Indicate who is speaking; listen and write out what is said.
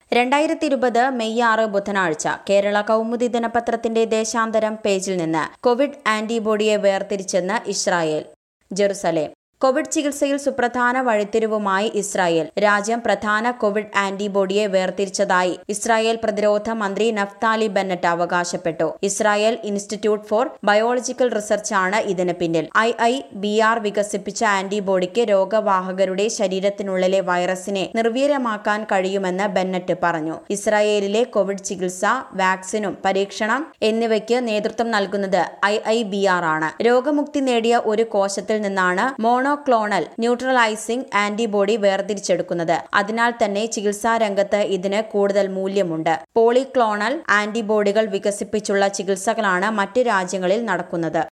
Speaker 1: രണ്ടായിരത്തി ഇരുപത് മെയ് ആറ് ബുധനാഴ്ച കേരള കൗമുദി ദിനപത്രത്തിന്റെ ദേശാന്തരം പേജിൽ നിന്ന് കോവിഡ് ആന്റിബോഡിയെ വേർതിരിച്ചെന്ന് ഇസ്രായേൽ ജെറുസലേം കോവിഡ് ചികിത്സയിൽ സുപ്രധാന വഴിത്തിരിവുമായി ഇസ്രായേൽ രാജ്യം പ്രധാന കോവിഡ് ആന്റിബോഡിയെ വേർതിരിച്ചതായി ഇസ്രായേൽ പ്രതിരോധ മന്ത്രി നഫ്താലി ബെന്നറ്റ് അവകാശപ്പെട്ടു ഇസ്രായേൽ ഇൻസ്റ്റിറ്റ്യൂട്ട് ഫോർ ബയോളജിക്കൽ റിസർച്ചാണ് ഇതിന് പിന്നിൽ ഐ ഐ ബി ആർ വികസിപ്പിച്ച ആന്റിബോഡിക്ക് രോഗവാഹകരുടെ ശരീരത്തിനുള്ളിലെ വൈറസിനെ നിർവീര്യമാക്കാൻ കഴിയുമെന്ന് ബെന്നറ്റ് പറഞ്ഞു ഇസ്രായേലിലെ കോവിഡ് ചികിത്സ വാക്സിനും പരീക്ഷണം എന്നിവയ്ക്ക് നേതൃത്വം നൽകുന്നത് ഐ ഐ ബി ആർ ആണ് രോഗമുക്തി നേടിയ ഒരു കോശത്തിൽ നിന്നാണ് മോണോക്ലോണൽ ന്യൂട്രലൈസിംഗ് ആന്റിബോഡി വേർതിരിച്ചെടുക്കുന്നത് അതിനാൽ തന്നെ ചികിത്സാ രംഗത്ത് ഇതിന് കൂടുതൽ മൂല്യമുണ്ട് പോളിക്ലോണൽ ആന്റിബോഡികൾ വികസിപ്പിച്ചുള്ള ചികിത്സകളാണ് മറ്റ് രാജ്യങ്ങളിൽ നടക്കുന്നത്